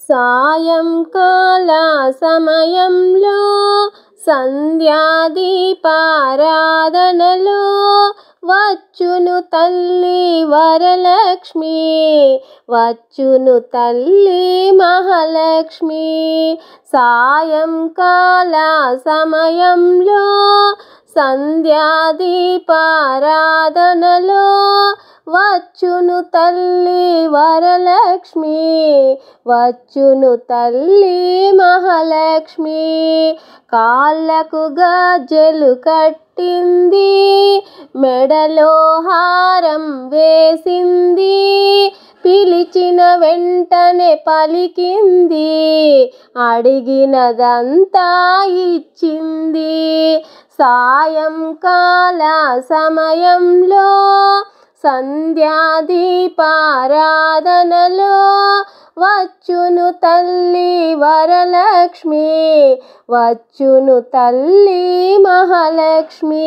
సాయంకాల సమయంలో సంధ్యాదీపారాధనలో వచ్చును తల్లి వరలక్ష్మి వచ్చును తల్లి మహాలక్ష్మి సాయంకాల సమయంలో సంధ్యాదీపారాధనలో వచ్చును తల్లి వరలక్ష్మి వచ్చును తల్లి మహాలక్ష్మి కాళ్ళకు గజ్జెలు కట్టింది మెడలో హారం వేసింది పిలిచిన వెంటనే పలికింది అడిగినదంతా ఇచ్చింది సాయంకాల సమయంలో సంధ్యాదీపారాధనలో వచ్చును తల్లి వరలక్ష్మి వచ్చును తల్లి మహాలక్ష్మి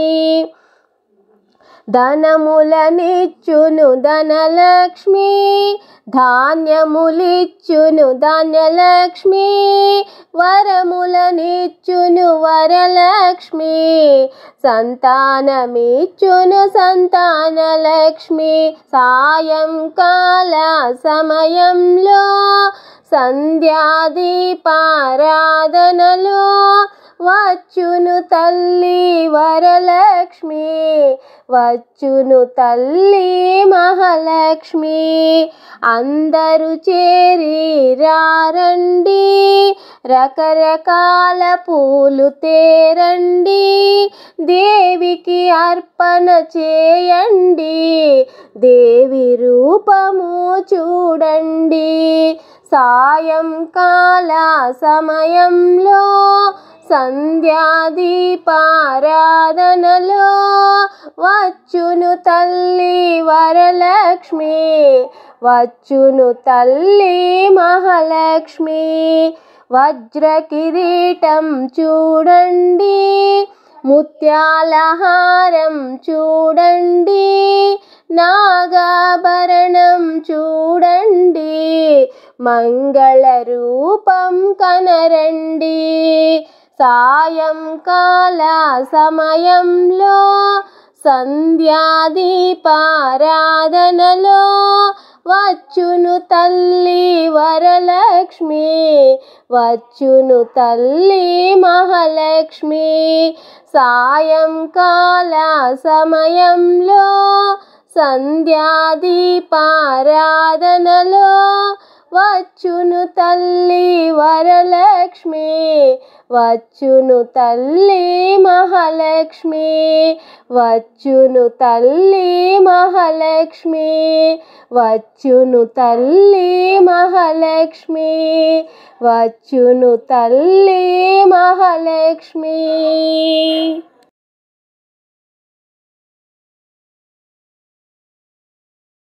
ధనములనిచ్చును ధనలక్ష్మి ధాన్యములిచ్చును ధాన్యలక్ష్మి వరములనిచ్చును వరలక్ష్మి సంతానమిచ్చును సంతానలక్ష్మి సాయంకాల సమయంలో సంధ్యాదీపారాధనలో వచ్చును తల్లి వరలక్ష్మి వచ్చును తల్లి మహాలక్ష్మి అందరూ చేరి రారండి రకరకాల పూలు తేరండి దేవికి అర్పణ చేయండి దేవి రూపము చూడండి సాయంకాల సమయంలో సంధ్యాదీపారాధనలో వచ్చును తల్లి వరలక్ష్మి వచ్చును తల్లి మహాలక్ష్మి వజ్ర కిరీటం చూడండి ముత్యాల హారం చూడండి నాగాభరణం చూడండి మంగళ రూపం కనరండి సాయంకాల సమయంలో సంధ్యాదీపారాధనలో వచ్చును తల్లి వరలక్ష్మి వచ్చును తల్లి మహాలక్ష్మి సాయంకాల సమయంలో సంధ్యాదీపారాధనలో వచ్చును తల్లి వరలక్ష్మి వచ్చును తల్లి మహాలక్ష్మి వచ్చును తల్లి మహాలక్ష్మి వచ్చును తల్లి మహాలక్ష్మి వచ్చును తల్లి మహాలక్ష్మి